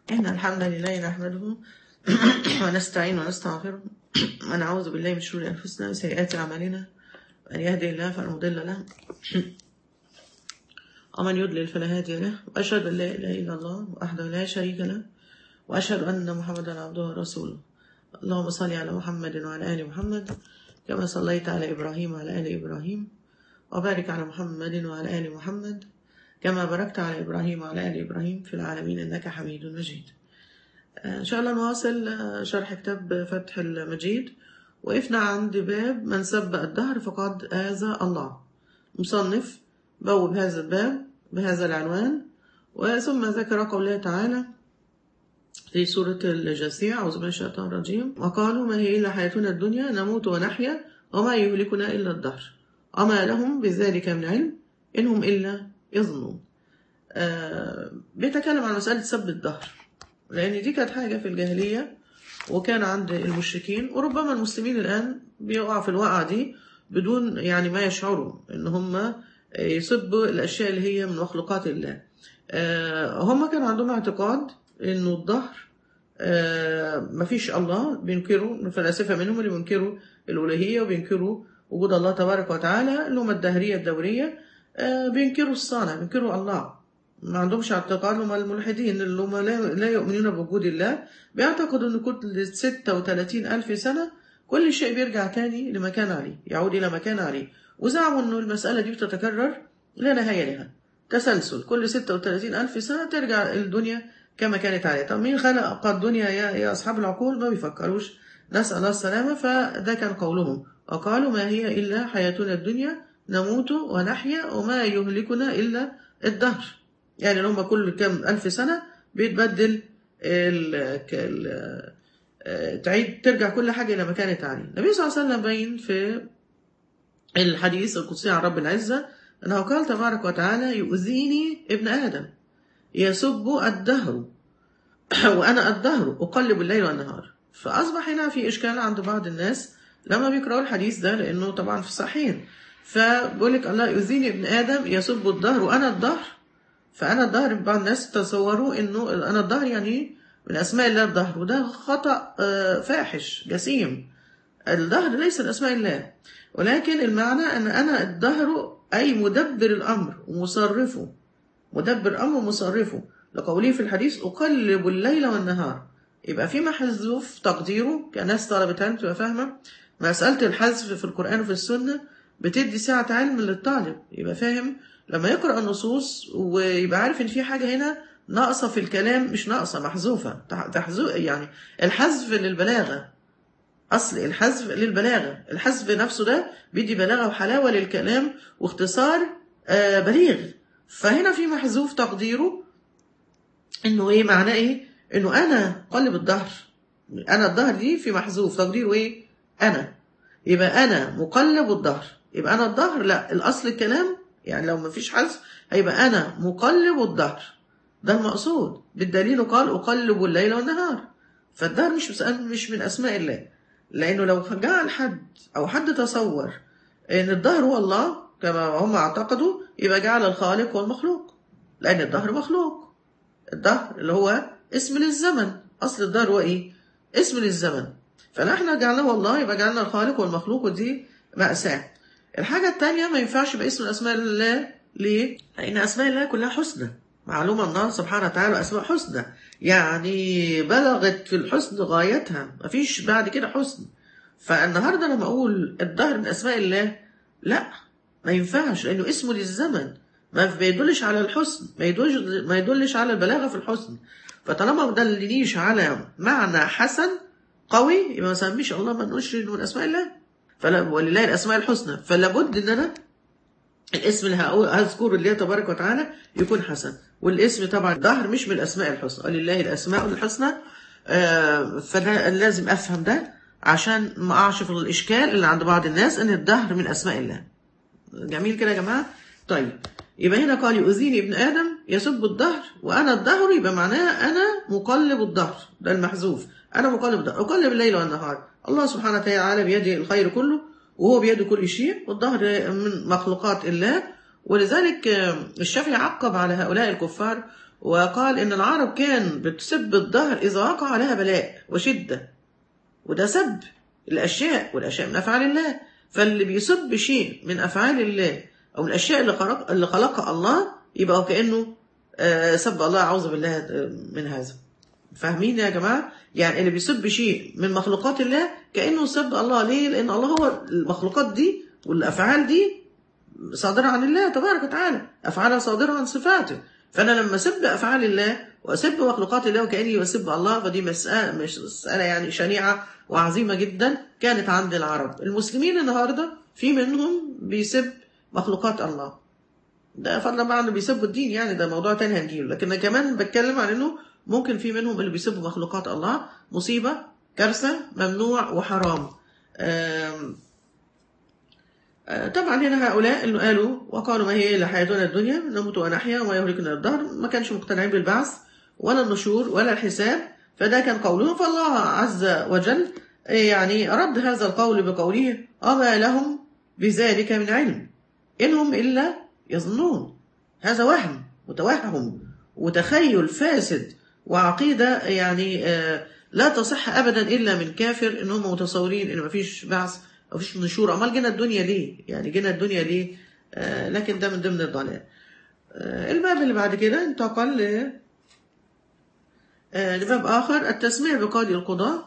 إن الحمد لله نحمده ونستعين ونستغفره ونعوذ بالله من شرور أنفسنا وسيئات أعمالنا من يهدي الله فلا مضل له ومن يضلل فلا هادي له وأشهد أن لا إله إلا الله وحده لا شريك له وأشهد أن محمدا عبده ورسوله اللهم صل على محمد وعلى آل محمد كما صليت على إبراهيم وعلى آل إبراهيم وبارك على محمد وعلى آل محمد كما باركت على إبراهيم وعلى آل إبراهيم في العالمين إنك حميد مجيد إن شاء الله نواصل شرح كتاب فتح المجيد وقفنا عند باب من سب الدهر فقد آذى الله مصنف بوب هذا الباب بهذا العنوان وثم ذكر قوله تعالى في سورة الجثيع أعوذ بالله من الشيطان الرجيم وقالوا ما هي إلا حياتنا الدنيا نموت ونحيا وما يهلكنا إلا الدهر وما لهم بذلك من علم إنهم إلا يظنون آه بيتكلم عن مسألة سب الدهر لأن دي كانت حاجة في الجاهلية وكان عند المشركين وربما المسلمين الآن بيقعوا في الوقعة دي بدون يعني ما يشعروا إن هم يسبوا الأشياء اللي هي من مخلوقات الله آه هم كان عندهم اعتقاد إنه الدهر آه مفيش الله بينكروا الفلاسفة منهم اللي بينكروا الألوهية وبينكروا وجود الله تبارك وتعالى اللي هم الدهرية الدورية آه بينكروا الصانع بينكروا الله ما عندهمش اعتقاد هم الملحدين اللي هم لا يؤمنون بوجود الله بيعتقدوا ان كل 36 ألف سنة كل شيء بيرجع تاني لمكان عليه يعود إلى مكان عليه وزعموا انه المسألة دي بتتكرر لا نهاية لها تسلسل كل 36 ألف سنة ترجع الدنيا كما كانت عليه طب مين خلق الدنيا يا, يا أصحاب العقول ما بيفكروش نسأل الله السلامة فده كان قولهم وقالوا ما هي إلا حياتنا الدنيا نموت ونحيا وما يهلكنا إلا الدهر يعني هم كل كم ألف سنة بيتبدل ال ال تعيد ترجع كل حاجة إلى ما كانت عليه النبي صلى الله عليه وسلم بين في الحديث القدسي عن رب العزة أنه قال تبارك وتعالى يؤذيني ابن آدم يسب الدهر وأنا الدهر أقلب الليل والنهار فأصبح هنا في إشكال عند بعض الناس لما بيقرأوا الحديث ده لأنه طبعا في الصحيحين فبيقول لك الله يؤذيني ابن آدم يسب الدهر وأنا الدهر فأنا الدهر بعض الناس تصوروا إنه أنا الدهر يعني من أسماء الله الدهر وده خطأ فاحش جسيم الدهر ليس من أسماء الله ولكن المعنى أن أنا الدهر أي مدبر الأمر ومصرفه مدبر الأمر ومصرفه لقوله في الحديث أقلب الليل والنهار يبقى في محذوف تقديره كناس طلبة علم تبقى فاهمة مسألة الحذف في القرآن وفي السنة بتدي سعة علم للطالب يبقى فاهم لما يقرأ النصوص ويبقى عارف ان في حاجة هنا ناقصة في الكلام مش ناقصة محذوفة تحذو يعني الحذف للبلاغة أصل الحذف للبلاغة الحذف نفسه ده بيدي بلاغة وحلاوة للكلام واختصار آه بليغ فهنا في محذوف تقديره انه ايه معناه ايه انه انا قلب الظهر انا الظهر دي في محذوف تقديره ايه انا يبقى انا مقلب الظهر يبقى انا الظهر لا الاصل الكلام يعني لو ما فيش حذف هيبقى أنا مقلب الدهر ده المقصود بالدليل قال أقلب الليل والنهار فالدهر مش مش من أسماء الله لأنه لو جعل حد أو حد تصور إن الدهر هو الله كما هم اعتقدوا يبقى جعل الخالق هو المخلوق لأن الدهر مخلوق الدهر اللي هو اسم للزمن أصل الدهر هو إيه؟ اسم للزمن فنحن جعلناه الله يبقى جعلنا الخالق والمخلوق ودي مأساة الحاجة التانية ما ينفعش باسم أسماء الله ليه؟ لأن أسماء الله كلها حسنى معلومة الله سبحانه وتعالى أسماء حسنى يعني بلغت في الحسن غايتها مفيش بعد كده حسن فالنهاردة لما أقول الدهر من أسماء الله لا ما ينفعش لأنه اسمه للزمن ما بيدلش على الحسن ما يدلش, ما يدلش على البلاغة في الحسن فطالما ما دلنيش على معنى حسن قوي يبقى ما سميش الله ما نقولش من أسماء الله فلا ولله الاسماء الحسنى فلا بد ان انا الاسم اللي هذكره اللي تبارك وتعالى يكون حسن والاسم طبعا ظهر مش من الاسماء الحسنى ولله الاسماء الحسنى آه فانا لازم افهم ده عشان ما اقعش في الاشكال اللي عند بعض الناس ان الدهر من اسماء الله جميل كده يا جماعه طيب يبقى هنا قال يؤذيني ابن ادم يسب الدهر وانا الدهر يبقى معناها انا مقلب الدهر ده المحذوف انا مقلب الدهر اقلب الليل والنهار الله سبحانه وتعالى بيده الخير كله وهو بيده كل شيء والظهر من مخلوقات الله ولذلك الشافعي عقب على هؤلاء الكفار وقال إن العرب كان بتسب الظهر إذا وقع عليها بلاء وشدة وده سب الأشياء والأشياء من أفعال الله فاللي بيسب شيء من أفعال الله أو من الأشياء اللي خلق اللي خلقها الله يبقى هو كأنه آه، سب الله أعوذ بالله من هذا فاهمين يا جماعة يعني اللي بيسب شيء من مخلوقات الله كأنه سب الله ليه لأن الله هو المخلوقات دي والأفعال دي صادرة عن الله تبارك وتعالى أفعالها صادرة عن صفاته فأنا لما أسب أفعال الله وأسب مخلوقات الله وكأني بسب الله فدي مسألة مش مسألة يعني شنيعة وعظيمة جدا كانت عند العرب المسلمين النهاردة في منهم بيسب مخلوقات الله ده فضلا بقى انه بيسبوا الدين يعني ده موضوع تاني هنجيله لكن انا كمان بتكلم عن انه ممكن في منهم اللي بيسبوا مخلوقات الله مصيبة كارثة ممنوع وحرام آم، آه، طبعا هنا هؤلاء اللي قالوا وقالوا ما هي الا حياتنا الدنيا نموت ونحيا وما يهلكنا الدهر ما كانش مقتنعين بالبعث ولا النشور ولا الحساب فده كان قولهم فالله عز وجل آه، يعني رد هذا القول بقوله وما لهم بذلك من علم إنهم إلا يظنون هذا وهم وتوهم وتخيل فاسد وعقيدة يعني آه، لا تصح أبدا إلا من كافر إن هم متصورين إن مفيش بعث مفيش نشور أمال جينا الدنيا ليه يعني جينا الدنيا ليه آه، لكن ده من ضمن الضلال آه، الباب اللي بعد كده انتقل ل آه، لباب آخر التسمية بقاضي القضاء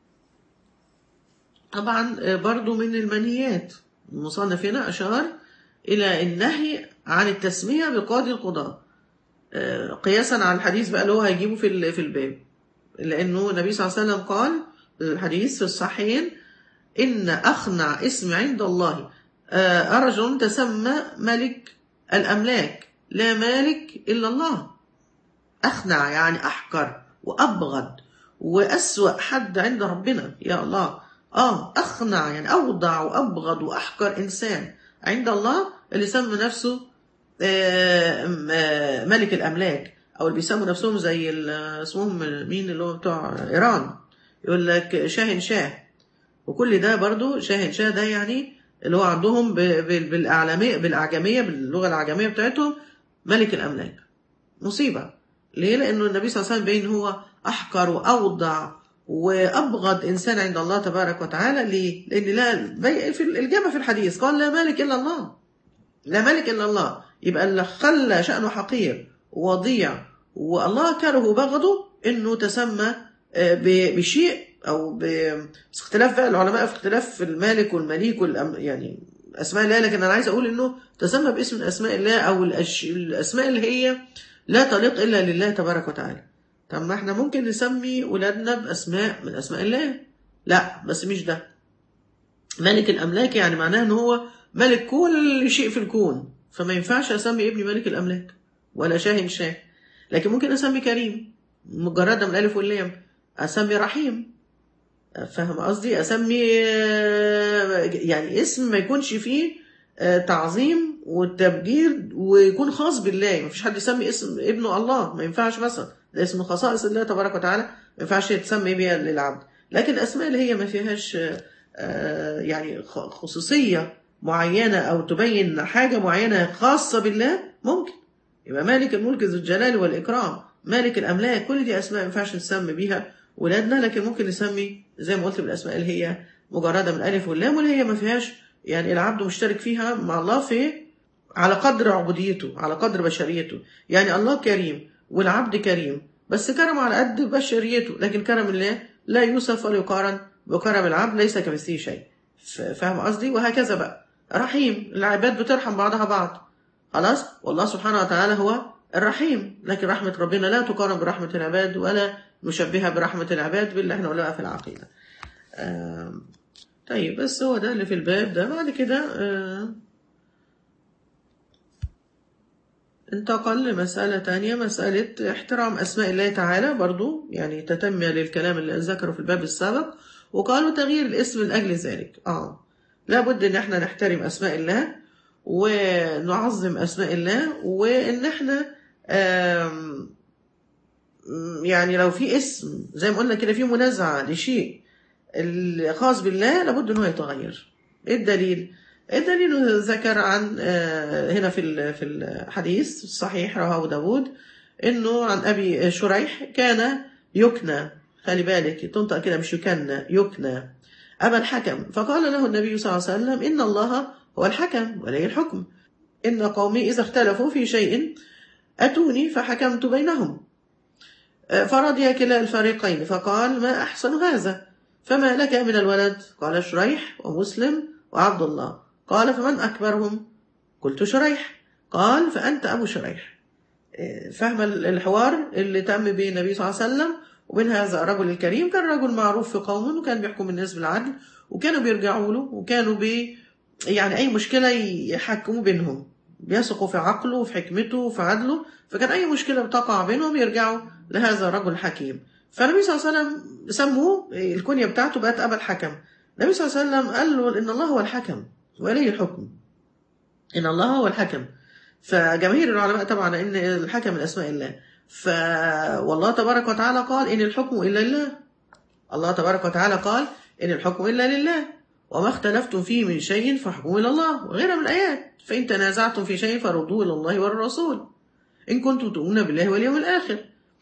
طبعا آه، برضو من المنهيات المصنف هنا أشار إلى النهي عن التسمية بقاضي القضاء آه، قياسا على الحديث بقى اللي هو هيجيبه في ال- في الباب لأنه النبي صلى الله عليه وسلم قال الحديث في الصحيحين إن أخنع اسم عند الله آه، رجل تسمى ملك الأملاك لا مالك إلا الله أخنع يعني أحقر وأبغض وأسوأ حد عند ربنا يا الله آه أخنع يعني أوضع وأبغض وأحقر إنسان عند الله اللي سمى نفسه آه، م- آه، ملك الأملاك أو اللي بيسموا نفسهم زي ال- اسمهم مين اللي هو بتوع إيران يقول لك شاهن شاه وكل ده برضو شاهن شاه ده يعني اللي هو عندهم ب- ب- بالأعلامية بالأعجمية باللغة الأعجمية بتاعتهم ملك الأملاك مصيبة ليه؟ لأنه النبي صلى الله عليه وسلم بين هو أحقر وأوضع وأبغض إنسان عند الله تبارك وتعالى ليه؟ لأن لا بي- في الإجابة في الحديث قال لا مالك إلا الله لا مالك إلا الله يبقى اللي خلى شأنه حقير وضيع والله كره وبغضه إنه تسمى آه، ب- بشيء أو ب بس اختلاف بقى العلماء في اختلاف في المالك والمليك والأم يعني أسماء الله لكن أنا عايز أقول إنه تسمى باسم من أسماء الله أو الأش... الأسماء اللي هي لا تليق إلا لله تبارك وتعالى طب ما احنا ممكن نسمي ولادنا بأسماء من أسماء الله لا بس مش ده ملك الأملاك يعني معناه إن هو ملك كل شيء في الكون فما ينفعش أسمي ابني ملك الأملاك ولا شاهن شاه لكن ممكن أسمي كريم مجردة من الألف واللام أسمي رحيم فاهم قصدي أسمي آه، يعني اسم ما يكونش فيه آه، تعظيم والتبجير ويكون خاص بالله ما فيش حد يسمي اسم ابنه الله ما ينفعش مثلا ده اسم خصائص الله تبارك وتعالى ما ينفعش تسمي بيها للعبد لكن الأسماء اللي هي ما فيهاش آه، آه، يعني خ- خصوصية معينة أو تبين حاجة معينة خاصة بالله ممكن يبقى مالك الملك ذو الجلال والإكرام مالك الأملاك كل دي أسماء ما ينفعش نسمي بيها ولادنا لكن ممكن نسمي زي ما قلت بالأسماء اللي هي مجردة من الألف واللام واللي هي ما فيهاش يعني العبد مشترك فيها مع الله في على قدر عبوديته على قدر بشريته يعني الله كريم والعبد كريم بس كرم على قد بشريته لكن كرم الله لا يوصف ولا يقارن بكرم العبد ليس كمثله شيء ف- فاهم قصدي وهكذا بقى رحيم العباد بترحم بعضها بعض خلاص والله سبحانه وتعالى هو الرحيم لكن رحمة ربنا لا تقارن برحمة العباد ولا نشبهها برحمة العباد باللي احنا قلناها في العقيدة آم، طيب بس هو ده اللي في الباب ده بعد كده آه، انتقل لمسألة تانية مسألة احترام أسماء الله تعالى برضو يعني تتمية للكلام اللي ذكره في الباب السابق وقالوا تغيير الاسم من أجل ذلك آه لابد إن احنا نحترم أسماء الله ونعظم أسماء الله وإن احنا آم، يعني لو في اسم زي ما قلنا كده في منازعة لشيء الخاص بالله لابد إنه يتغير إيه الدليل؟ الدليل إنه ذكر عن آه، هنا في ال- في الحديث الصحيح رواه داود انه عن ابي شريح كان يكنى خلي بالك تنطق كده مش يكنى يكنى ابا الحكم فقال له النبي صلى الله عليه وسلم ان الله هو الحكم ولي الحكم ان قومي اذا اختلفوا في شيء اتوني فحكمت بينهم فرضي كلا الفريقين فقال ما احسن هذا فما لك من الولد قال شريح ومسلم وعبد الله قال فمن اكبرهم قلت شريح قال فانت ابو شريح فهم الحوار اللي تم بين النبي صلى الله عليه وسلم وبين هذا الرجل الكريم كان رجل معروف في قومه وكان بيحكم الناس بالعدل وكانوا بيرجعوا له وكانوا بي يعني اي مشكله يحكموا بينهم بيثقوا في عقله وفي حكمته وفي عدله فكان اي مشكله بتقع بينهم يرجعوا لهذا الرجل الحكيم فالنبي صلى الله عليه وسلم سموه الكنيه بتاعته بقت ابا الحكم النبي صلى الله عليه وسلم قال له ان الله هو الحكم ولي الحكم ان الله هو الحكم فجماهير العلماء طبعا ان الحكم من اسماء الله ف والله تبارك وتعالى قال ان الحكم الا لله الله تبارك وتعالى قال ان الحكم الا لله وما اختلفتم فيه من شيء فحكموا الى الله وغيرها من الايات فان تنازعتم في شيء فردوه الى الله والرسول ان كنتم تؤمنون بالله واليوم الاخر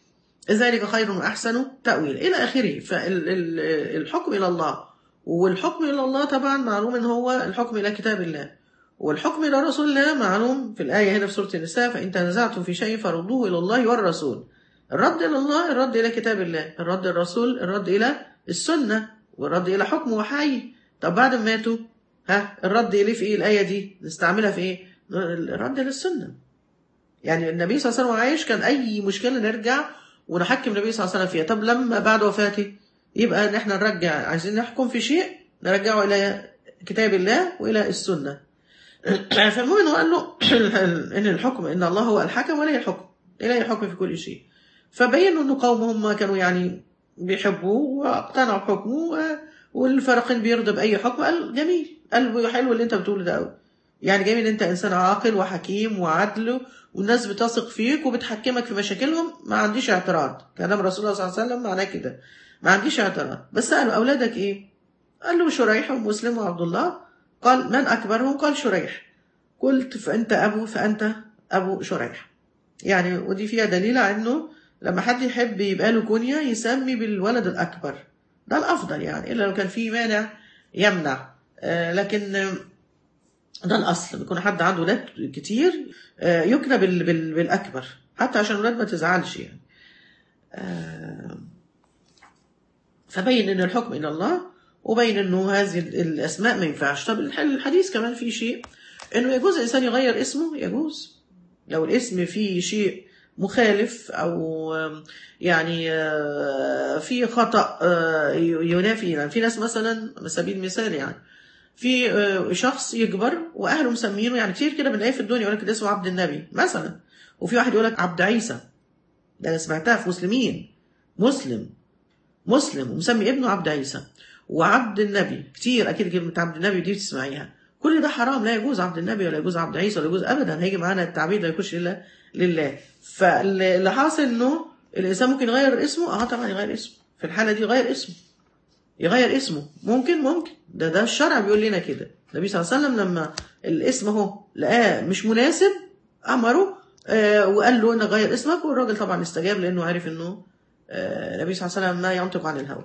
ذلك خير واحسن تاويل الى اخره فالحكم الى الله والحكم الى الله طبعا معلوم ان هو الحكم الى كتاب الله والحكم إلى رسول الله معلوم في الآية هنا في سورة النساء فإن تنازعتم في شيء فردوه إلى الله والرسول الرد إلى الله الرد إلى كتاب الله الرد الرسول الرد إلى السنة والرد إلى حكم وحي طب بعد ما ماتوا ها الرد إليه في إيه الآية دي نستعملها في إيه الرد للسنة يعني النبي صلى الله عليه وسلم عايش كان أي مشكلة نرجع ونحكم النبي صلى الله عليه وسلم فيها طب لما بعد وفاته يبقى إن إحنا نرجع عايزين نحكم في شيء نرجعه إلى كتاب الله وإلى السنة فالمهم انه قال له ان الحكم ان الله هو الحكم ولي الحكم اليه الحكم في كل شيء فبينوا ان قوم هم كانوا يعني بيحبوه واقتنعوا بحكمه والفريقين بيرضى باي حكم قال جميل قال حلو اللي انت بتقوله ده قوي يعني جميل انت انسان عاقل وحكيم وعدل والناس بتثق فيك وبتحكمك في مشاكلهم ما عنديش اعتراض كلام رسول الله صلى الله عليه وسلم معناه كده ما عنديش اعتراض بس سالوا اولادك ايه قال له شريح ومسلم وعبد الله قال من أكبرهم قال شريح قلت فأنت أبو فأنت أبو شريح يعني ودي فيها دليل على أنه لما حد يحب يبقى له كنية يسمي بالولد الأكبر ده الأفضل يعني إلا لو كان في مانع يمنع آه لكن ده الأصل بيكون حد عنده ولاد كتير آه يكنى بال بال بالأكبر حتى عشان الولاد ما تزعلش يعني آه فبين أن الحكم إلى الله وبين انه هذه الاسماء ما ينفعش طب الحديث كمان فيه شيء انه يجوز الانسان يغير اسمه يجوز لو الاسم فيه شيء مخالف او يعني في خطا ينافي يعني في ناس مثلا على سبيل المثال يعني في شخص يكبر واهله مسمينه يعني كتير كده بنلاقيه في الدنيا يقول لك ده اسمه عبد النبي مثلا وفي واحد يقول لك عبد عيسى ده انا سمعتها في مسلمين مسلم مسلم ومسمي ابنه عبد عيسى وعبد النبي كتير اكيد كلمه عبد النبي دي بتسمعيها كل ده حرام لا يجوز عبد النبي ولا يجوز عبد عيسى ولا يجوز ابدا هيجي معانا التعبير لا يخش الا لله فاللي حاصل انه الانسان ممكن يغير اسمه اه طبعا يغير اسمه في الحاله دي يغير اسمه يغير اسمه ممكن ممكن ده ده الشرع بيقول لنا كده النبي صلى الله عليه وسلم لما الاسم اهو لقاه مش مناسب امره آه وقال له انا غير اسمك والراجل طبعا استجاب لانه عارف انه آه النبي صلى الله عليه وسلم ما ينطق عن الهوى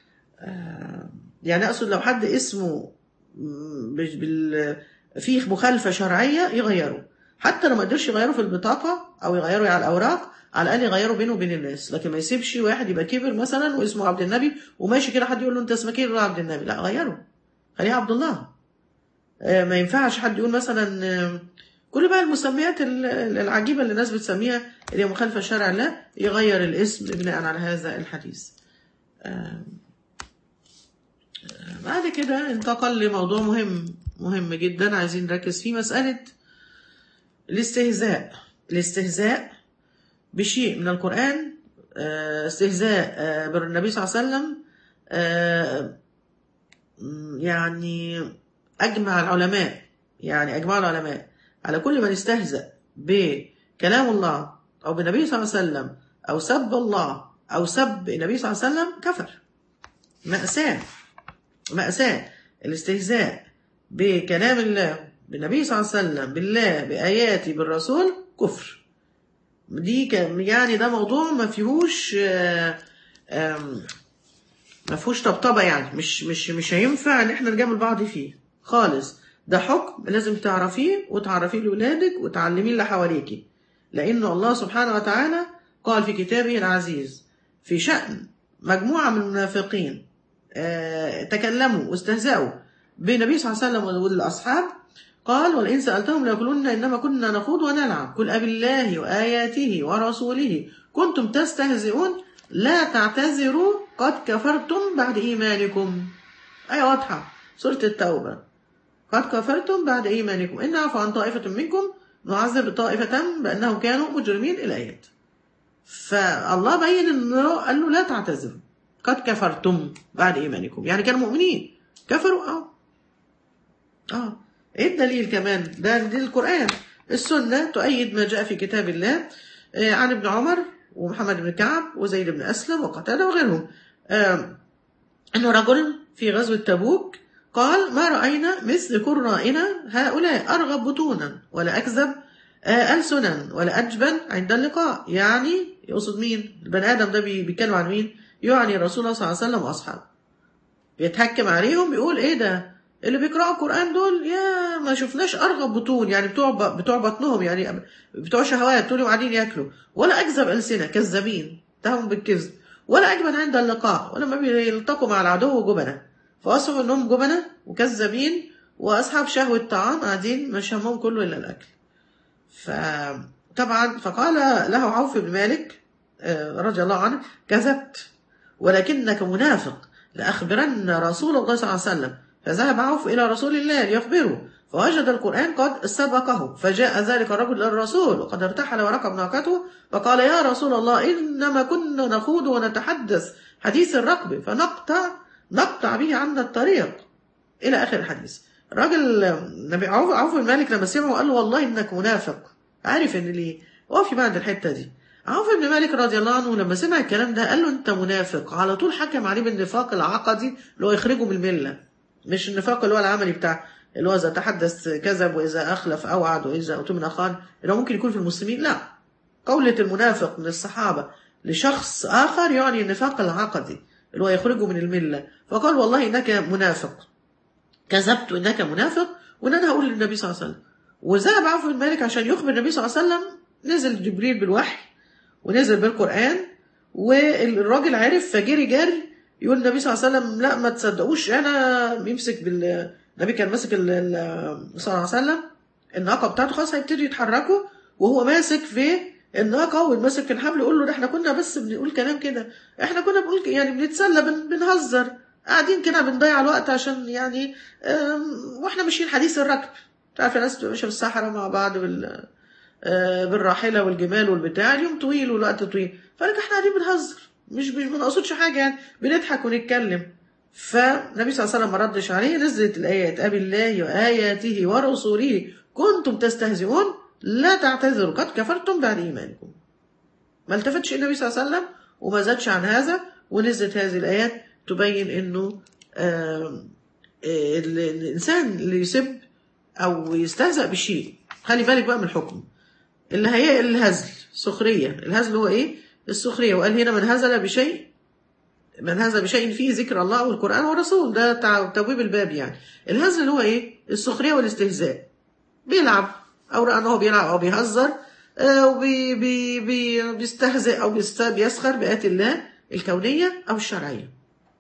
يعني اقصد لو حد اسمه بال فيه مخالفه شرعيه يغيره حتى لو ما قدرش يغيره في البطاقه او يغيره على الاوراق على الاقل يغيره بينه وبين الناس لكن ما يسيبش واحد يبقى كبر مثلا واسمه عبد النبي وماشي كده حد يقول له انت اسمك ايه يقول عبد النبي لا غيره خليه عبد الله ما ينفعش حد يقول مثلا كل بقى المسميات العجيبه اللي الناس بتسميها اللي هي مخالفه شرع الله يغير الاسم بناء على هذا الحديث بعد كده انتقل لموضوع مهم مهم جدا عايزين نركز فيه مسألة الاستهزاء الاستهزاء بشيء من القرآن استهزاء بالنبي صلى الله عليه وسلم يعني أجمع العلماء يعني أجمع العلماء على كل من استهزأ بكلام الله أو بالنبي صلى الله عليه وسلم أو سب الله أو سب النبي صلى الله عليه وسلم كفر مأساة مأساة الاستهزاء بكلام الله بالنبي صلى الله عليه وسلم بالله بآياته بالرسول كفر دي كان يعني ده موضوع ما فيهوش آه، آم، ما فيهوش طبطبه يعني مش مش مش هينفع ان احنا نجامل بعض فيه خالص ده حكم لازم تعرفيه وتعرفيه لاولادك وتعلميه اللي حواليكي لان الله سبحانه وتعالى قال في كتابه العزيز في شأن مجموعه من المنافقين آه، تكلموا واستهزأوا بالنبي صلى الله عليه وسلم والاصحاب قال ولئن سألتهم ليقولون إنما كنا نخوض ونلعب قل أب الله وآياته ورسوله كنتم تستهزئون لا تعتذروا قد كفرتم بعد إيمانكم آية واضحة سورة التوبة قد كفرتم بعد إيمانكم إن عفوا عن طائفة منكم نعذب طائفة بأنهم كانوا مجرمين الآيات فالله بين إنه قال له لا تعتذروا قد كفرتم بعد إيمانكم يعني كانوا مؤمنين كفروا أه اه ايه الدليل كمان ده دي القرآن السنة تؤيد ما جاء في كتاب الله آه، عن ابن عمر ومحمد بن كعب وزيد بن أسلم وقتادة وغيرهم آه، أنه رجل في غزوة تبوك قال ما رأينا مثل قرائنا هؤلاء أرغب بطونا ولا أكذب آه، ألسنا ولا أجبن عند اللقاء يعني يقصد مين البني آدم ده بي- بيتكلم عن مين يعني رسول الله صلى الله عليه وسلم وأصحابه بيتحكم عليهم بيقول ايه ده اللي بيقرأوا القرآن دول يا ما شفناش أرغب بطون يعني بتوع ب- بتوع بطنهم يعني بتوع شهوات طول اليوم قاعدين ياكلوا ولا أكذب ألسنة كذابين اتهموا بالكذب ولا أجبن عند اللقاء ولما بيلتقوا مع العدو جبنة فوصفوا إنهم جبنة وكذابين وأصحاب شهوة طعام قاعدين مش همهم كله إلا الأكل فطبعا فقال له عوف بن مالك آه، رضي الله عنه كذبت ولكنك منافق لأخبرن رسول الله صلى الله عليه وسلم فذهب عوف إلى رسول الله ليخبره فوجد القرآن قد سبقه فجاء ذلك الرجل إلى الرسول وقد ارتحل وركب ناقته فقال يا رسول الله إنما كنا نخوض ونتحدث حديث الركب فنقطع نقطع به عنا الطريق إلى آخر الحديث الراجل نبي عوف عوف بن مالك لما سمعه قال له والله إنك منافق عارف إن ليه وقفي بعد الحتة دي عوف بن مالك رضي الله عنه لما سمع الكلام ده قال له انت منافق على طول حكم عليه بالنفاق العقدي اللي هو يخرجه من المله مش النفاق اللي هو العملي بتاع اللي هو اذا تحدث كذب واذا اخلف اوعد واذا اؤتمن خان اللي هو ممكن يكون في المسلمين لا قولة المنافق من الصحابة لشخص آخر يعني النفاق العقدي اللي هو يخرجه من الملة فقال والله إنك منافق كذبت إنك منافق وإن أنا هقول للنبي صلى الله عليه وسلم وذهب عوف بن مالك عشان يخبر النبي صلى الله عليه وسلم نزل جبريل بالوحي ونزل بالقرآن والراجل عرف فجري جري يقول النبي صلى الله عليه وسلم لا ما تصدقوش انا بيمسك بال النبي كان ماسك ال- ال- صلى الله عليه وسلم الناقه بتاعته خلاص هيبتدوا يتحركوا وهو ماسك في الناقه وماسك في الحبل يقول له ده احنا كنا بس بنقول كلام كده احنا كنا بنقول ك- يعني بنتسلى بن- بنهزر قاعدين كده بنضيع الوقت عشان يعني أم، واحنا ماشيين حديث الركب تعرف الناس بتبقى ماشيه في الصحراء مع بعض بال آه، بالراحله والجمال والبتاع اليوم طويل والوقت طويل فقال لك احنا قاعدين بنهزر مش مش بنقصدش حاجه يعني بنضحك ونتكلم فالنبي صلى الله عليه وسلم ما ردش عليه نزلت الايات ابي الله واياته ورسوله كنتم تستهزئون لا تعتذروا قد كفرتم بعد ايمانكم ما التفتش النبي صلى الله عليه وسلم وما زادش عن هذا ونزلت هذه الايات تبين انه آم، آه، ال- الانسان اللي يسب او يستهزأ بشيء خلي بالك بقى من الحكم اللي هي الهزل سخرية الهزل هو ايه السخرية وقال هنا من هزل بشيء من هزل بشيء فيه ذكر الله والقرآن والرسول ده تع- تبويب الباب يعني الهزل اللي هو ايه السخرية والاستهزاء بيلعب او رأى ان هو بيلعب او بيهزر آه، وبي بي بي بيستهزئ او بيست- بيسخر بآيات الله الكونية او الشرعية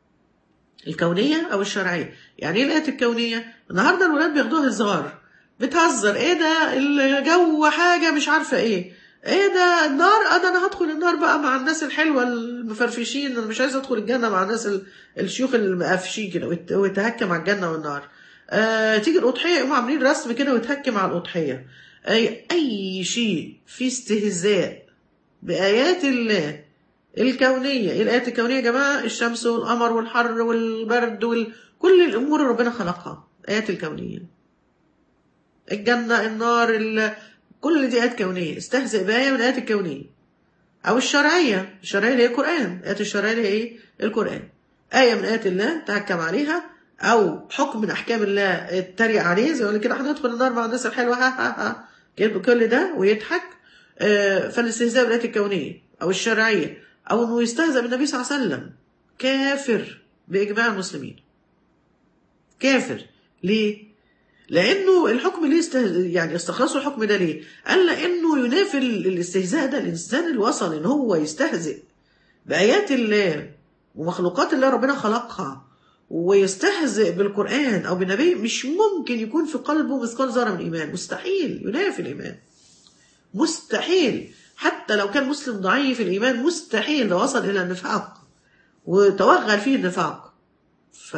الكونية أو الشرعية يعني إيه الآيات الكونية؟ النهاردة الولاد بياخدوها هزار بتهزر إيه ده الجو حاجة مش عارفة إيه إيه ده النار أه ده أنا هدخل النار بقى مع الناس الحلوة المفرفشين أنا مش عايز أدخل الجنة مع الناس ال- الشيوخ المقفشين كده ويت- ويتهكى مع الجنة والنار آه تيجي الأضحية يقوموا عاملين رسم كده ويتهكى مع الأضحية أي أي شيء فيه استهزاء بآيات الله الكونية ايه الآيات الكونية يا جماعة الشمس والقمر والحر والبرد وال... كل الأمور اللي ربنا خلقها آيات الكونية الجنة النار ال... كل دي آيات كونية استهزئ بآية من الآيات الكونية أو الشرعية الشرعية اللي هي القرآن آيات الشرعية اللي هي إيه القرآن آية من آيات الله تحكم عليها أو حكم من أحكام الله اتريق عليه زي ما يقول كده هندخل النار مع الناس الحلوة ها ها ها كده كل ده ويضحك آه، فالاستهزاء بالآيات الكونية أو الشرعية أو إنه يستهزأ بالنبي صلى الله عليه وسلم كافر بإجماع المسلمين كافر ليه؟ لأنه الحكم ليه استه... يعني استخلصوا الحكم ده ليه؟ قال لأنه ينافي ال- الاستهزاء ده الإنسان اللي وصل إن هو يستهزئ بآيات الله ومخلوقات الله ربنا خلقها ويستهزئ بالقرآن أو بالنبي مش ممكن يكون في قلبه مثقال ذرة من إيمان مستحيل ينافي الإيمان مستحيل حتى لو كان مسلم ضعيف الإيمان مستحيل لو وصل إلى النفاق وتوغل فيه النفاق ف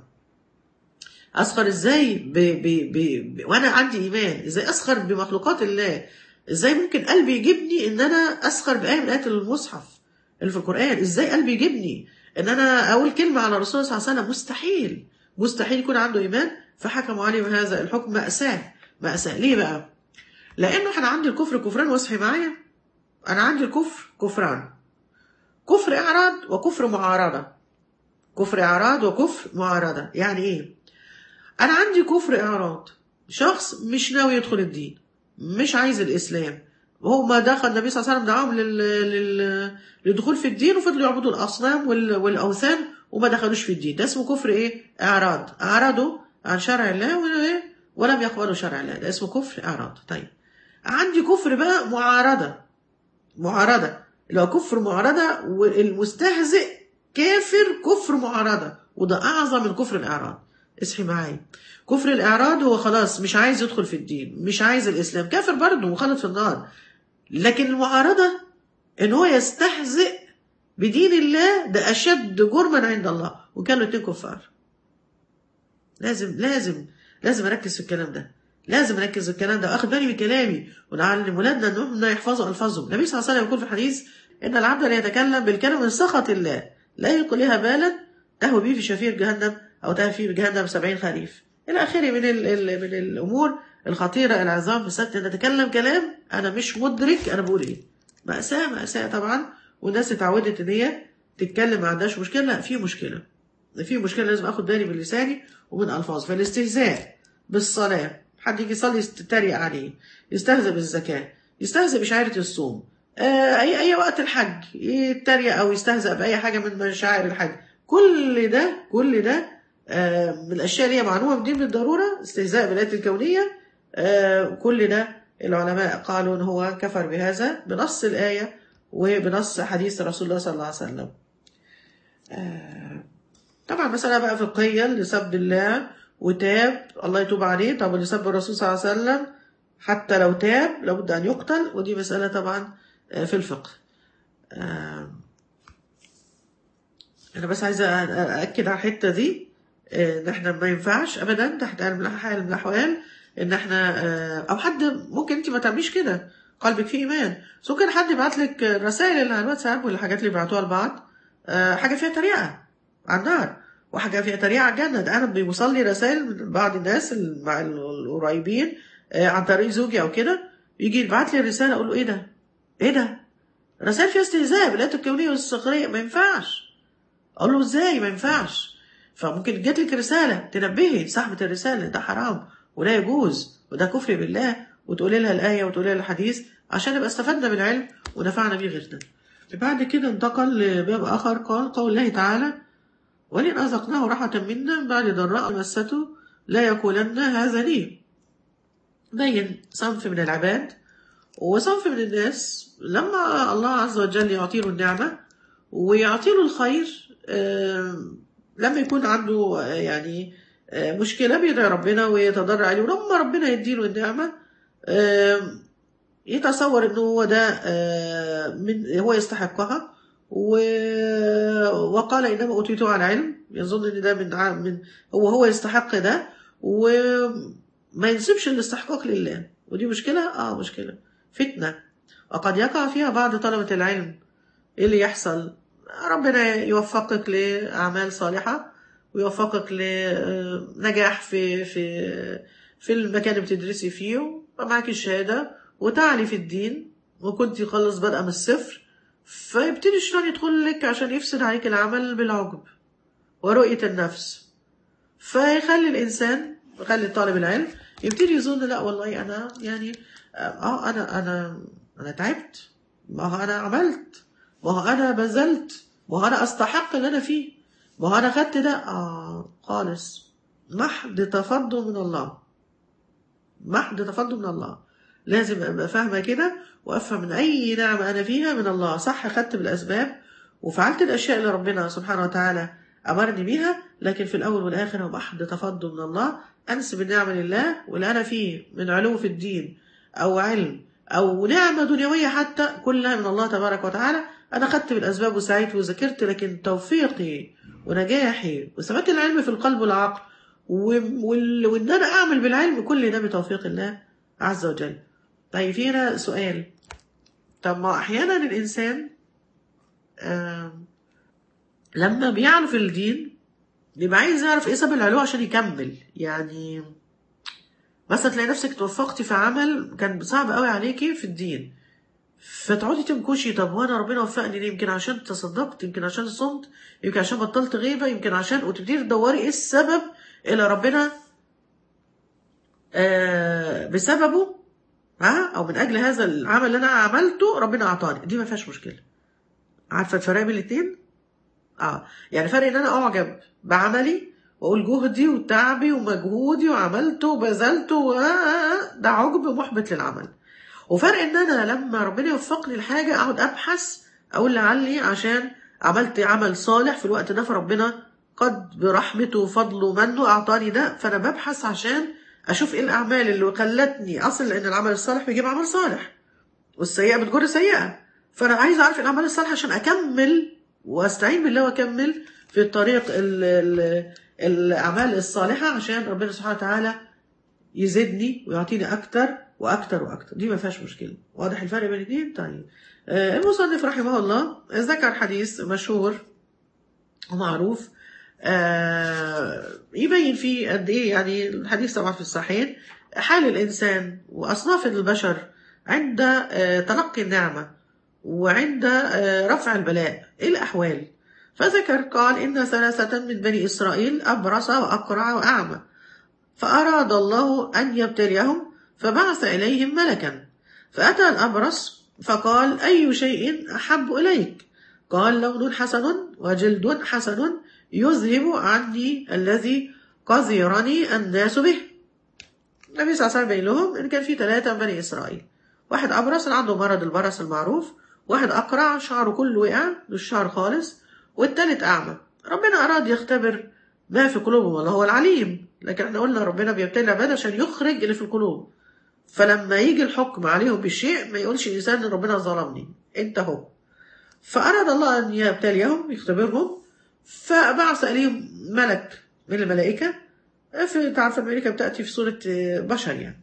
أسخر إزاي ب... ب... ب... ب... وأنا عندي إيمان إزاي أسخر بمخلوقات الله إزاي ممكن قلبي يجيبني إن أنا أسخر بآية من آيات المصحف اللي في القرآن إزاي قلبي يجيبني إن أنا أقول كلمة على الرسول صلى الله عليه وسلم مستحيل مستحيل يكون عنده إيمان فحكموا عليه بهذا الحكم مأساة مأساة ليه بقى؟ لأنه إحنا عندي الكفر كفران واصحي معايا أنا عندي الكفر كفران كفر إعراض وكفر معارضة كفر إعراض وكفر معارضة يعني إيه؟ أنا عندي كفر إعراض شخص مش ناوي يدخل الدين مش عايز الإسلام هو ما دخل النبي صلى الله عليه وسلم دعاهم لل... لل... للدخول في الدين وفضلوا يعبدوا الأصنام وال... والأوثان وما دخلوش في الدين ده اسمه كفر إيه؟ إعراض أعرضوا عن شرع الله وإيه؟ ولم يقبلوا شرع الله ده اسمه كفر إعراض طيب عندي كفر بقى معارضة معارضة اللي هو كفر معارضة والمستهزئ كافر كفر معارضة وده أعظم من كفر الإعراض اصحي معايا كفر الإعراض هو خلاص مش عايز يدخل في الدين مش عايز الإسلام كافر برضه وخلد في النار لكن المعارضة إن هو يستهزئ بدين الله ده أشد جرما عند الله وكانوا الاتنين كفار لازم لازم لازم أركز في الكلام ده لازم أركز في الكلام ده وأخد بالي من كلامي ونعلم ولادنا إنهم يحفظوا ألفاظهم النبي صلى الله عليه وسلم يقول في الحديث إن العبد لا يتكلم بالكلمة من سخط الله لا يلقي لها بالا تهوي به في شفير جهنم أو تهوي فيه بجهنم سبعين خريف إلى آخره من ال ال من الأمور الخطيرة العظام في ست نتكلم كلام أنا مش مدرك أنا بقول إيه مأساة مأساة طبعا والناس اتعودت إن هي تتكلم ما عندهاش مشكلة لا في مشكلة في مشكلة لازم آخد بالي من لساني ومن ألفاظي فالاستهزاء بالصلاة حد يجي يصلي يتريق عليه يستهزئ بالزكاة يستهزئ بشعيرة الصوم آه أي أي وقت الحج يتريق أو يستهزئ بأي حاجة من مشاعر الحج كل ده كل ده آه من الأشياء اللي هي معلومة من دين بالضرورة استهزاء بالآيات الكونية آه كل ده العلماء قالوا إن هو كفر بهذا بنص الآية وبنص حديث رسول الله صلى الله عليه وسلم آه طبعا مسألة بقى فقهية لسب الله وتاب الله يتوب عليه طب اللي سب الرسول صلى الله عليه وسلم حتى لو تاب لابد أن يقتل ودي مسألة طبعا في الفقه أنا بس عايزة أأكد على الحتة دي إن إحنا ما ينفعش أبدا تحت حال من الأحوال إن إحنا أو حد ممكن أنت ما تعمليش كده قلبك فيه إيمان بس ممكن حد يبعت لك رسائل اللي على الواتساب والحاجات اللي بيبعتوها لبعض حاجة فيها تريقة على النار وحاجة فيها تريقة على الجنة ده أنا بيوصل لي رسائل من بعض الناس القريبين عن طريق زوجي أو كده يجي يبعت لي رسالة أقول له إيه ده؟ إيه ده؟ رسائل فيها استهزاء بالآيات الكونية والصخرية ما ينفعش أقول له إزاي ما ينفعش فممكن جات لك رسالة تنبهي صاحبة الرسالة ده حرام ولا يجوز وده كفر بالله وتقولي لها الآية وتقولي لها الحديث عشان نبقى استفدنا بالعلم ونفعنا بيه غيرنا بعد كده انتقل لباب آخر قال قول الله تعالى ولئن أذقناه راحة منا بعد ضراء مسته لا يقولن هذا لي بين صنف من العباد وصنف من الناس لما الله عز وجل يعطي له النعمة ويعطي له الخير لما يكون عنده يعني مشكلة بيدعي ربنا ويتضرع عليه ولما ربنا يديله النعمة يتصور انه هو ده من هو يستحقها و... وقال انما اوتيته على علم يظن ان ده من من هو هو يستحق ده وما ينسبش الاستحقاق لله ودي مشكله اه مشكله فتنه وقد يقع فيها بعض طلبه العلم ايه اللي يحصل ربنا يوفقك لاعمال صالحه ويوفقك لنجاح في في في المكان اللي بتدرسي فيه ومعاكي الشهاده وتعلي في الدين وكنت خلص بادئه من الصفر فيبتدي الشيطان يدخل لك عشان يفسد عليك العمل بالعجب ورؤية النفس فيخلي الإنسان يخلي طالب العلم يبتدي يظن لا والله أنا يعني اه أنا أنا انا تعبت ما هو انا عملت ما هو انا بذلت ما هو انا استحق اللي انا فيه ما هو انا خدت ده اه خالص محض تفضل من الله محض تفضل من الله لازم ابقى فاهمه كده وافهم من اي نعمه انا فيها من الله صح خدت بالاسباب وفعلت الاشياء اللي ربنا سبحانه وتعالى امرني بيها لكن في الاول والاخر هو محض تفضل من الله انسب النعمه لله واللي انا فيه من علو في الدين او علم او نعمه دنيويه حتى كلها من الله تبارك وتعالى انا خدت بالاسباب وسعيت وذاكرت لكن توفيقي ونجاحي وثبات العلم في القلب والعقل و- وال- وان انا اعمل بالعلم كل ده بتوفيق الله عز وجل طيب في هنا سؤال طب ما احيانا الانسان آم، لما بيعرف الدين بيبقى عايز يعرف ايه سبب العلو عشان يكمل يعني مثلا تلاقي نفسك توفقتي في عمل كان صعب قوي عليكي في الدين فتقعدي تنكشي طب وانا ربنا وفقني ليه يمكن عشان تصدقت يمكن عشان صمت يمكن عشان بطلت غيبه يمكن عشان وتبتدي تدوري ايه السبب اللي ربنا آه بسببه ها او من اجل هذا العمل اللي انا عملته ربنا اعطاني دي ما فيهاش مشكله عارفه الفرق بين الاثنين اه يعني فرق ان انا اعجب بعملي واقول جهدي وتعبي ومجهودي وعملته وبذلته و- ده عجب محبط للعمل وفرق ان انا لما ربنا يوفقني لحاجه اقعد ابحث اقول لعلي عشان عملت عمل صالح في الوقت ده فربنا قد برحمته وفضله ومنه اعطاني ده فانا ببحث عشان اشوف ايه الاعمال اللي خلتني اصل لان العمل الصالح بيجيب عمل صالح والسيئه بتجر سيئه فانا عايز اعرف الاعمال الصالحه عشان اكمل واستعين بالله واكمل في الطريق ال ال الاعمال الصالحه عشان ربنا سبحانه وتعالى يزيدني ويعطيني اكتر واكتر واكتر دي ما فيهاش مشكله واضح الفرق بين الاثنين طيب آه، المصنف رحمه الله ذكر حديث مشهور ومعروف آه، يبين فيه قد ايه يعني الحديث طبعا في الصحيحين حال الانسان واصناف البشر عند آه، تلقي النعمه وعند آه، رفع البلاء ايه الاحوال فذكر قال ان ثلاثه من بني اسرائيل ابرص واقرع واعمى فاراد الله ان يبتليهم فبعث اليهم ملكا فاتى الابرص فقال اي شيء احب اليك قال لون حسن وجلد حسن يذهب عني الذي قذرني الناس به النبي صلى الله عليه وسلم بين لهم ان كان في ثلاثه من بني اسرائيل واحد ابرص عنده مرض البرص المعروف واحد اقرع شعره كله وقع مش شعر خالص والتالت اعمى ربنا اراد يختبر ما في قلوبهم والله هو العليم لكن احنا قلنا ربنا بيبتلي العباد عشان يخرج اللي في القلوب فلما يجي الحكم عليهم بالشيء ما يقولش الانسان ان ربنا ظلمني انت هو فاراد الله ان يبتليهم يختبرهم فبعث اليهم ملك من الملائكه في تعرف الملائكه بتاتي في صوره بشر يعني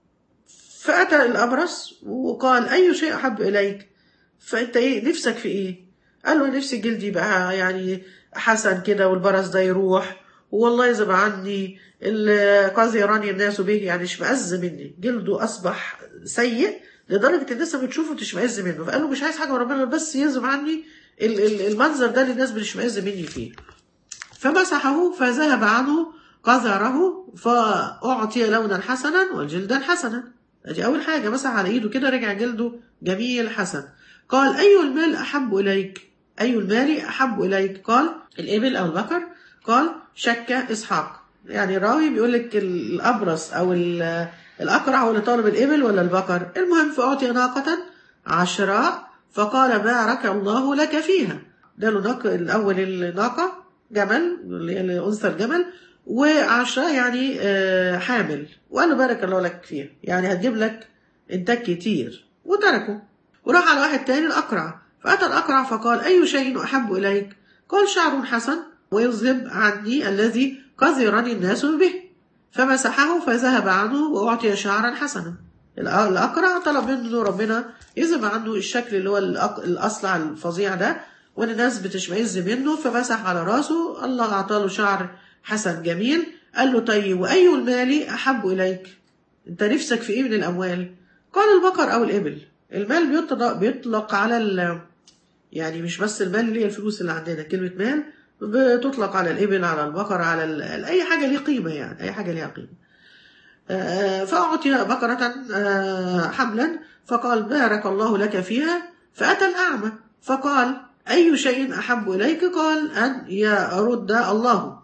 فاتى الابرص وقال اي شيء احب اليك فانت ايه نفسك في ايه قال له نفسي جلدي بقى يعني حسن كده والبرص ده يروح والله يذهب عني اللي قذرني الناس به يعني اشمئز مني جلده اصبح سيء لدرجه الناس لما بتشوفه تشمئز منه فقال له مش عايز حاجه من ربنا بس يذهب عني ال- ال- المنظر ده اللي الناس بتشمئز مني فيه فمسحه فذهب عنه قذره فأعطي لونا حسنا وجلدا حسنا ادي أول حاجة مسح على إيده كده رجع جلده جميل حسن قال أي المال أحب إليك أي المال أحب إليك قال الإبل أو البقر قال شك إسحاق يعني الراوي بيقول لك الأبرص أو ال- الأقرع هو اللي طالب الإبل ولا البقر المهم فأعطي ناقة عشراء فقال بارك الله لك فيها ده له ناقة الأول الناقة جمل اللي هي أنثى الجمل وعشرة يعني آه، حامل وقال له بارك الله لك فيها يعني هتجيب لك إنتاج كتير وتركه وراح على واحد تاني الأقرع فأتى الأقرع فقال أي شيء أحب إليك قال شعر حسن ويذهب عني الذي قذرني الناس به فمسحه فذهب عنه وأعطي شعرا حسنا الأ- الأقرع طلب منه ربنا يذهب عنه الشكل اللي هو الأق- الأصلع الفظيع ده وان الناس بتشمئز منه فمسح على راسه الله اعطاه شعر حسن جميل قال له طيب واي المال احب اليك انت نفسك في ايه من الاموال قال البقر او الابل المال بيطلق, بيطلق على ال يعني مش بس المال اللي هي الفلوس اللي عندنا كلمة مال بتطلق على الإبل على البقر على ال- أي حاجة ليها قيمة يعني أي حاجة ليها قيمة آه، فأعطي بقرة آه، حملا فقال بارك الله لك فيها فأتى الأعمى فقال أي شيء أحب إليك قال أن يرد الله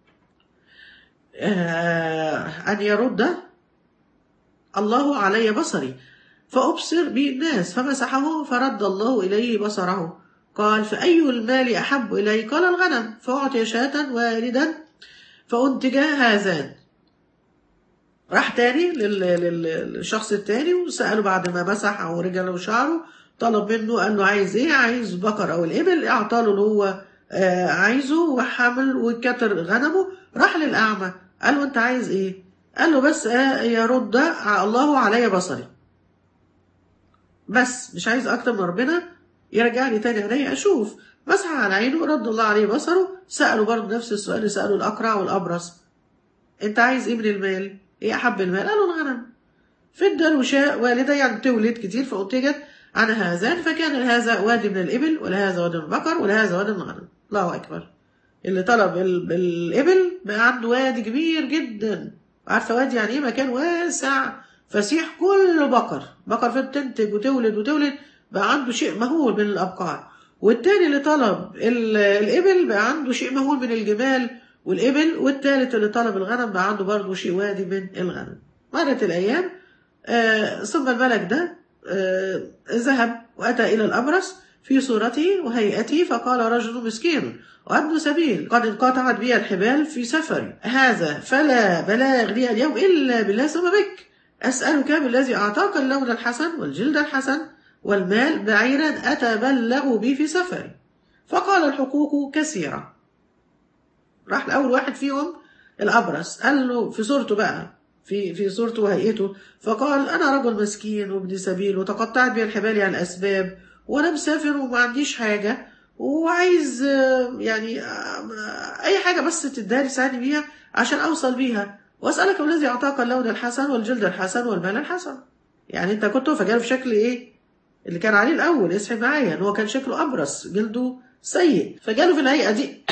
آه، أن يرد الله علي بصري فأبصر به الناس فمسحه فرد الله إليه بصره قال فأي المال أحب إلي قال الغنم فأعطي شاة والدا فأنتج هذان راح تاني لل- لل- للشخص التاني وسأله بعد ما مسح أو رجله وشعره طلب منه قال له عايز ايه عايز بقر او الابل اعطاله اللي هو آه عايزه وحمل وكتر غنمه راح للاعمى قال له انت عايز ايه قال له بس آه يرد الله علي بصري بس مش عايز اكتر من ربنا يرجع لي تاني عيني اشوف مسح على عينه رد الله عليه بصره سأله برضه نفس السؤال اللي سأله الأقرع والأبرص انت عايز ايه من المال ايه احب المال قالوا الغنم فدى شاء والدة يعني تولد كتير فأنتجت عن هذان فكان هذا وادي من الإبل ولهذا وادي من البقر ولهذا وادي من الغنم الله أكبر اللي طلب ال- الإبل بقى عنده وادي كبير جدا عارفة وادي يعني إيه مكان واسع فسيح كله بقر بقر فيه تنتج وتولد وتولد بقى عنده شيء مهول من الأبقار والتاني اللي طلب ال- الإبل بقى عنده شيء مهول من الجمال والإبل والتالت اللي طلب الغنم بقى عنده برضه شيء وادي من الغنم مرت الأيام آه ثم الملك ده آه ذهب وأتى إلى الأبرص في صورته وهيئته فقال رجل مسكين وابن سبيل قد انقطعت بي الحبال في سفري هذا فلا بلاغ لي اليوم إلا بالله ثم بك أسألك بالذي أعطاك اللون الحسن والجلد الحسن والمال بعيرا أتبلغ به في سفري فقال الحقوق كثيرة راح لأول واحد فيهم الأبرص قال له في صورته بقى في في صورته وهيئته فقال أنا رجل مسكين وابن سبيل وتقطعت بي الحبال عن الأسباب وأنا مسافر وما عنديش حاجة وعايز آه، يعني آه، أي حاجة بس تداري تساعدني بيها عشان أوصل بيها وأسألك الذي أعطاك اللون الحسن والجلد الحسن والمال الحسن يعني أنت كنت فجاله في شكل إيه اللي كان عليه الأول اصحي معايا إن هو كان شكله أبرص جلده سيء فجاله في الهيئة دي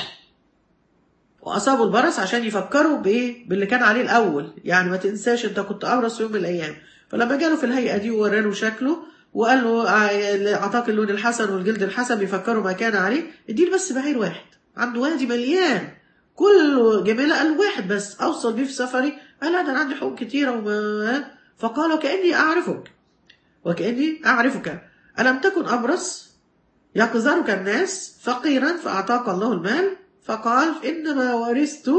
واصابوا البرص عشان يفكروا بايه باللي كان عليه الاول يعني ما تنساش انت كنت ابرص في يوم من الايام فلما جاله في الهيئه دي ووراله شكله وقال له آه، اللي اعطاك اللون الحسن والجلد الحسن بيفكروا ما كان عليه اديله بس بعير واحد عنده وادي مليان كله جميله قال واحد بس اوصل بيه في سفري قال لا ده انا عندي حقوق كتيره وما فقال وكاني اعرفك وكاني اعرفك الم تكن ابرص يقذرك الناس فقيرا فأعطاك الله المال فقال إنما ورثت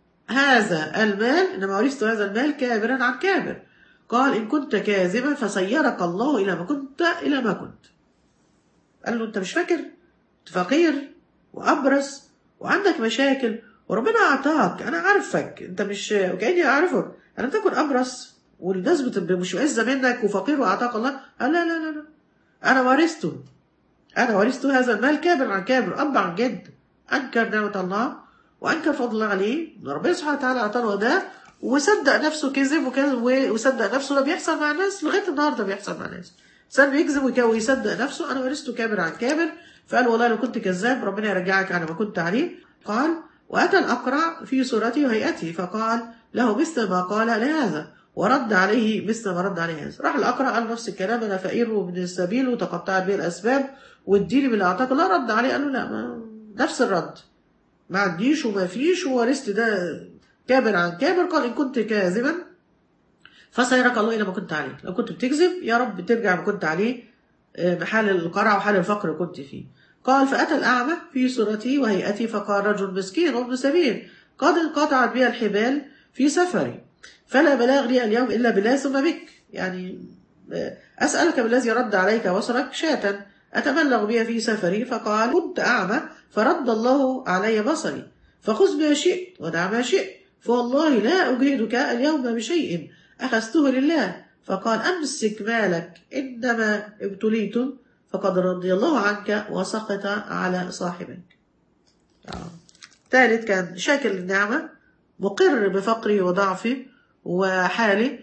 هذا المال إنما ورثت هذا المال كابرا عن كابر قال إن كنت كاذبا فسيرك الله إلى ما كنت إلى ما كنت قال له أنت مش فاكر أنت فقير وأبرص وعندك مشاكل وربنا أعطاك أنا عارفك أنت مش وكأني أعرفك أنا تكن أبرص والناس بت- مش معزة منك وفقير وأعطاك الله قال لا لا لا لا أنا ورثته أنا ورثت هذا المال كابر عن كابر أب عن جد أنكر نعمة الله وأنكر فضل الله عليه إن ربنا سبحانه وتعالى أعطاه ده وصدق نفسه كذب وكذب وصدق نفسه ده بيحصل مع الناس لغاية النهاردة بيحصل مع الناس إنسان بيكذب ويك- ويصدق نفسه أنا ورثته كابر عن كابر فقال والله لو كنت كذاب ربنا يرجعك على ما كنت عليه قال وأتى الأقرع في صورته وهيئته فقال له مثل ما قال لهذا ورد عليه مثل ما رد عليه هذا راح الأقرع قال نفس الكلام أنا فقير ومن السبيل وتقطعت به الأسباب واديني من اللي أعطاك الله رد عليه قال له لا ما نفس الرد ما عنديش وما فيش وورثت ده كابر عن كابر قال إن كنت كاذبا فسيرك الله إلى ما كنت عليه لو كنت بتكذب يا رب ترجع ما كنت عليه آه، بحال القرع وحال الفقر اللي كنت فيه قال فأتى الأعمى في صورته وهيئته فقال رجل مسكين وابن سبيل قد انقطعت بي الحبال في سفري فلا بلاغ لي اليوم إلا بالله ثم بك يعني آه، أسألك بالذي رد عليك بصرك شاة أتبلغ بها في سفري فقال كنت أعمى فرد الله علي بصري فخذ ما شئت ودع ما شئت فوالله لا أجهدك اليوم بشيء أخذته لله فقال أمسك مالك إنما ابتليتم فقد رضي الله عنك وسقط على صاحبك آه. ثالث كان شاكر للنعمة مقر بفقره وضعفه وحاله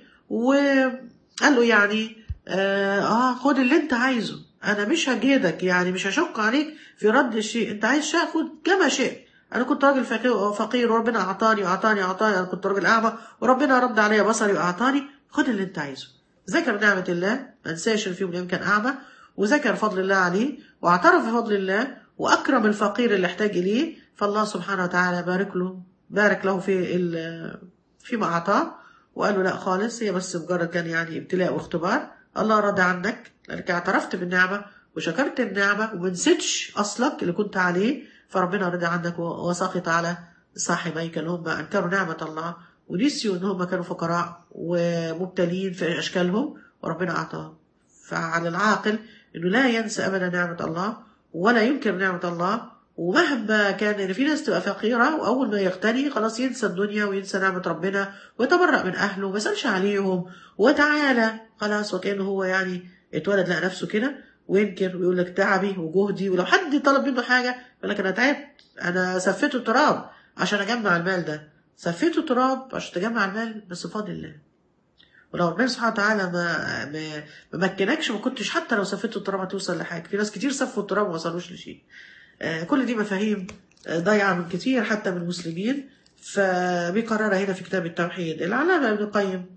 وقال له يعني آه, اه خد اللي انت عايزه انا مش هجهدك يعني مش هشق عليك في رد الشيء انت عايز شيء خد كما شئت انا كنت راجل فقير فقير وربنا اعطاني واعطاني واعطاني انا كنت راجل اعمى وربنا رد عليا بصري واعطاني خد اللي انت عايزه ذكر نعمة الله ما انساش ان في يوم من الأيام كان أعمى وذكر فضل الله عليه واعترف بفضل الله وأكرم الفقير اللي احتاج إليه فالله سبحانه وتعالى بارك له بارك له في ال- فيما أعطاه وقال له لا خالص هي بس مجرد كان يعني ابتلاء واختبار الله رضى عنك لأنك اعترفت بالنعمة وشكرت النعمة وما نسيتش أصلك اللي كنت عليه فربنا رضى عنك و- وسخط على صاحبيك اللي هم أنكروا نعمة الله ونسيوا إن هم كانوا فقراء ومبتلين في أشكالهم وربنا أعطاهم فعلى العاقل إنه لا ينسى أبدا نعمة الله ولا ينكر نعمة الله ومهما كان إن في ناس تبقى فقيرة وأول ما يغتني خلاص ينسى الدنيا وينسى نعمة ربنا ويتبرأ من أهله وما يسألش عليهم وتعالى خلاص وكأنه هو يعني اتولد لقى نفسه كده وينكر ويقول لك تعبي وجهدي ولو حد طلب منه حاجة يقول لك أنا تعبت أنا سفيت التراب عشان أجمع المال ده سفيت التراب عشان تجمع المال بس بفضل الله ولو ربنا سبحانه وتعالى ما ما ما مكنكش ما كنتش حتى لو سفيت التراب هتوصل لحاجه في ناس كتير سفوا التراب وما وصلوش لشيء آه، كل دي مفاهيم آه، ضايعه من كتير حتى من المسلمين فبيقررها هنا في كتاب التوحيد العلامه ابن القيم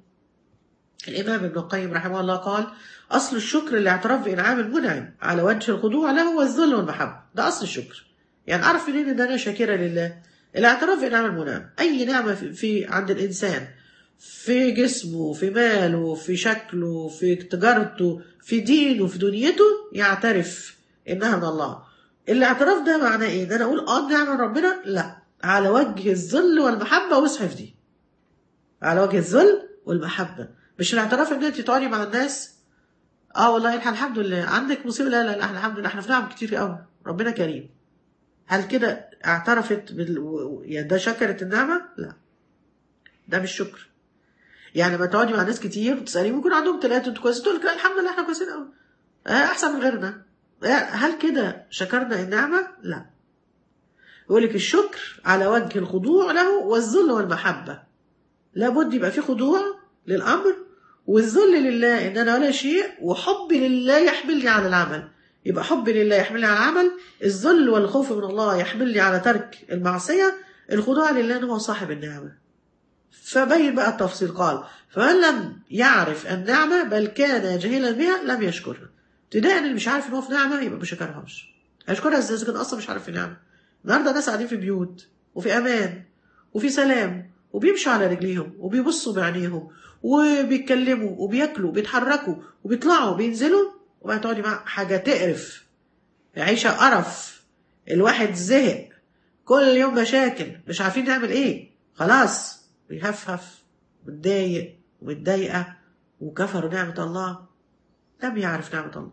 الامام ابن القيم رحمه الله قال اصل الشكر الاعتراف بانعام المنعم على وجه الخضوع له والذل والمحبه ده اصل الشكر يعني اعرف منين ان انا شاكره لله الاعتراف بانعام المنعم اي نعمه في, في عند الانسان في جسمه في ماله في شكله في تجارته في دينه في دنيته يعترف انها من الله الاعتراف ده معناه ايه ان انا اقول اه دي نعمه من ربنا لا على وجه الذل والمحبه واصحف دي على وجه الذل والمحبه مش الاعتراف ان انت تقعدي مع الناس اه والله احنا الحمد لله عندك مصيبه لا لا لا احنا الحمد لله احنا في نعم كتير قوي ربنا كريم هل كده اعترفت بال... و- يعني ده شكرت النعمه لا ده مش شكر يعني لما تقعدي مع ناس كتير وتساليهم ممكن عندهم ثلاثه انتوا كويسين تقول لك لا الحمد لله احنا كويسين قوي آه احسن من غيرنا آه هل كده شكرنا النعمه لا يقول لك الشكر على وجه الخضوع له والذل والمحبه لابد يبقى في خضوع للامر والذل لله ان انا ولا شيء وحبي لله يحملني على العمل يبقى حبي لله يحملني على العمل الذل والخوف من الله يحملني على ترك المعصيه الخضوع لله إن هو صاحب النعمه فبين بقى التفصيل قال فمن لم يعرف النعمه بل كان جاهلا بها لم يشكرها ابتداء اللي مش عارف ان هو في نعمه يبقى ما شكرهاش هيشكرها ازاي اذا كان اصلا مش عارف في نعمه النهارده ناس قاعدين في بيوت وفي امان وفي سلام وبيمشوا على رجليهم وبيبصوا بعينيهم وبيتكلموا وبياكلوا وبيتحركوا وبيطلعوا وبينزلوا وبعدين تقعدي مع حاجه تقرف عيشه قرف الواحد زهق كل يوم مشاكل مش عارفين نعمل ايه خلاص بيهفهف متضايق ومتضايقه وكفروا نعمه الله لم يعرف نعمه الله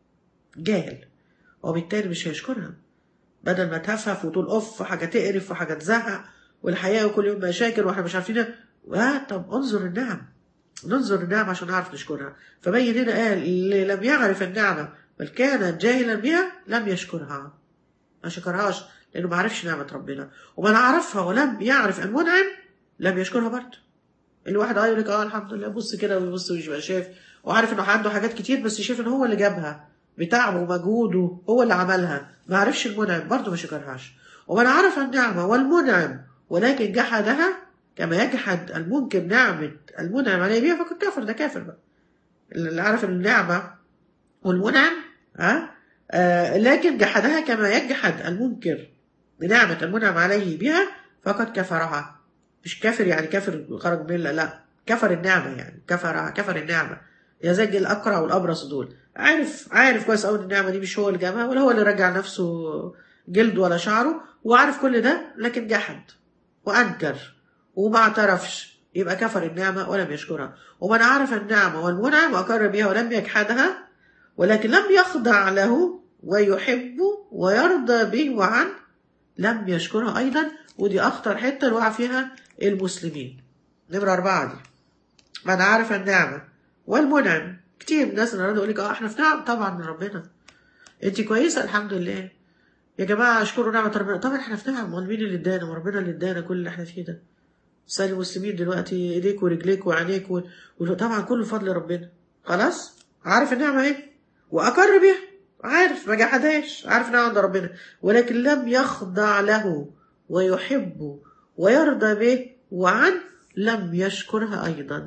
جاهل وبالتالي مش هيشكرها بدل ما تهفهف وتقول اوف حاجه تقرف وحاجه تزهق والحياه وكل يوم مشاكل واحنا مش عارفين آه طب انظر النعم ننظر النعم عشان نعرف نشكرها فبين هنا قال اللي لم يعرف النعمه بل كان جاهلا بها لم يشكرها ما شكرهاش لانه ما عرفش نعمه ربنا ومن عرفها ولم يعرف المنعم لم يشكرها برضه الواحد اه يقول لك اه الحمد لله بص كده ويبص ويبقى شايف وعارف انه عنده حاجات كتير بس شايف ان هو اللي جابها بتعبه ومجهوده هو اللي عملها ما عرفش المنعم برضه ما شكرهاش ومن عرف النعمه والمنعم ولكن جحدها كما يجحد المنكر نعمه المنعم عليه بها فقد كفر ده كافر بقى اللي عرف النعمه والمنعم ها آه لكن جحدها كما يجحد المنكر بنعمه المنعم عليه بها فقد كفرها مش كافر يعني كافر خرج من المله لا كفر النعمه يعني كفر كفر النعمه يا زي الاقرع والابرص دول عارف عارف كويس قوي ان النعمه دي مش هو اللي جابها ولا هو اللي رجع نفسه جلد ولا شعره وعارف كل ده لكن جحد وانكر وما اعترفش يبقى كفر النعمه ولم يشكرها ومن عرف النعمه والمنعم واقر بها ولم يجحدها ولكن لم يخضع له ويحب ويرضى به وعنه لم يشكرها ايضا ودي اخطر حته اللي وقع فيها المسلمين نمره اربعه دي من عرف النعمه والمنعم كتير من الناس اللي يقول لك اه احنا في نعم طبعا من ربنا انت كويسه الحمد لله يا جماعه اشكروا نعمه ربنا طبعا احنا في نعم امال مين اللي ادانا وربنا اللي ادانا كل اللي احنا فيه ده سال المسلمين دلوقتي ايديك ورجليك وعينيك و... وطبعا كله فضل ربنا خلاص عارف النعمه ايه واقر بيها عارف ما جحدهاش عارف انها عند ربنا ولكن لم يخضع له ويحبه ويرضى به وعن لم يشكرها ايضا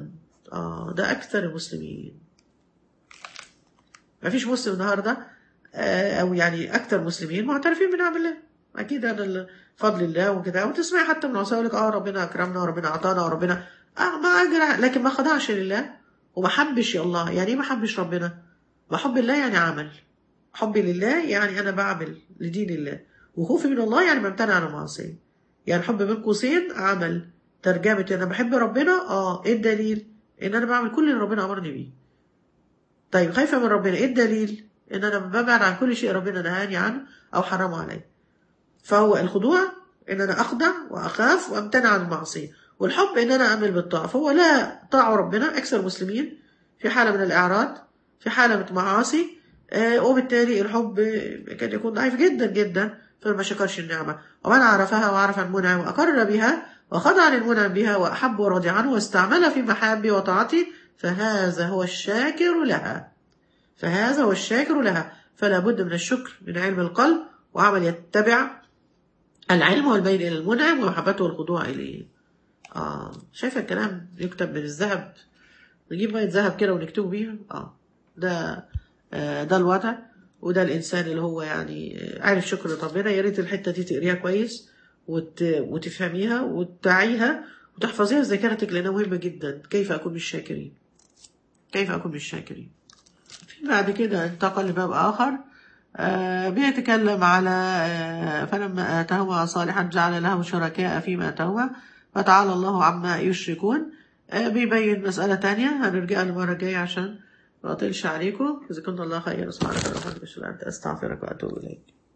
اه ده اكثر المسلمين ما فيش مسلم النهارده آه، او يعني اكثر مسلمين معترفين بنعم الله اكيد هذا فضل الله وكده وتسمعي حتى من العصاه يقول لك اه ربنا اكرمنا وربنا اعطانا وربنا اه ما اجر لكن ما خضعش لله وما حبش يا الله يعني ايه ما حبش ربنا ما حب الله يعني عمل حبي لله يعني انا بعمل لدين الله وخوفي من الله يعني بمتنع عن المعصيه يعني حب بين قوسين عمل ترجمه انا بحب ربنا اه ايه الدليل ان انا بعمل كل اللي ربنا امرني بيه طيب خايفه من ربنا ايه الدليل ان انا ببعد عن كل شيء ربنا نهاني عنه او حرمه علي فهو الخضوع ان انا اخضع واخاف وامتنع عن المعصيه والحب ان انا اعمل بالطاعه فهو لا طاعوا ربنا اكثر المسلمين في حاله من الاعراض في حاله من معاصي آه، وبالتالي الحب كان يكون ضعيف جدا جدا فما شكرش النعمه ومن عرفها وعرف المنعم واقر بها وخضع للمنعم بها واحب ورضي عنه واستعملها في محابه وطاعته فهذا هو الشاكر لها فهذا هو الشاكر لها فلا بد من الشكر من علم القلب وعمل يتبع العلم والبين إلى المنعم ومحبته والخضوع إليه آه شايفة الكلام يكتب بالذهب نجيب مية ذهب كده ونكتبه بيها آه ده آه ده الوضع وده الإنسان اللي هو يعني آه، عارف شكر ربنا يا ريت الحتة دي تقريها كويس وت... وتفهميها وتعيها وتحفظيها في ذاكرتك لأنها مهمة جدا كيف أكون من الشاكرين كيف أكون من الشاكرين في بعد كده انتقل لباب آخر آه، بيتكلم على آه، فلما آتاهما صالحا جعل له شركاء فيما آتاهما فتعالى الله عما يشركون آه، بيبين مسألة تانية هنرجع المرة الجاية عشان ما أطيلش عليكم جزاكم الله خيرا سبحانك اللهم وبحمدك أشهد أن لا إله إلا أنت أستغفرك وأتوب إليك